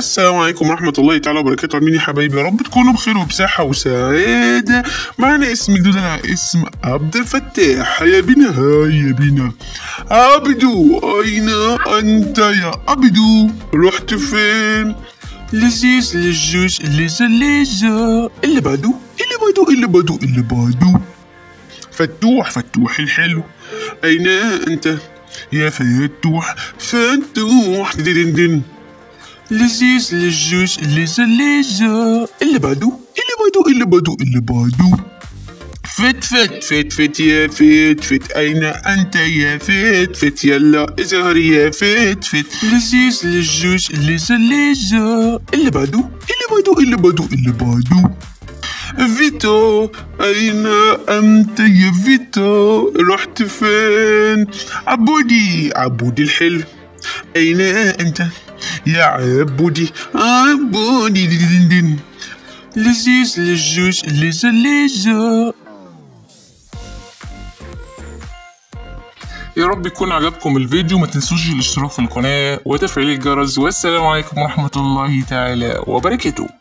السلام عليكم ورحمة الله تعالى وبركاته عاملين إيه يا حبايبي يا رب تكونوا بخير وبصحة وسعادة معنا اسم جديد أنا اسم عبد الفتاح يا بنا هاي يا بنا عبدو أين أنت يا عبدو رحت فين لذيذ للجوز لذة لذة اللي بعده اللي بعده اللي بعده اللي بعده فتوح فتوح الحلو أين أنت يا فتوح فتوح دين دين لذيذ للجوز لذة لذة اللي بعده اللي بعده اللي بعده اللي بعده فت فت فت فت يا فت فت أين أنت يا فت فت يلا اظهر يا فت فت لذيذ للجوز لذة لذة اللي بعده اللي بعده اللي بعده اللي بعده فيتو أين أنت يا فيتو رحت فين عبودي عبودي الحلو أين أنت يا عبودي عبودي دين دين دين لذيذ للجوز لذة لذة يا رب يكون عجبكم الفيديو ما تنسوش الاشتراك في القناة وتفعيل الجرس والسلام عليكم ورحمة الله تعالى وبركاته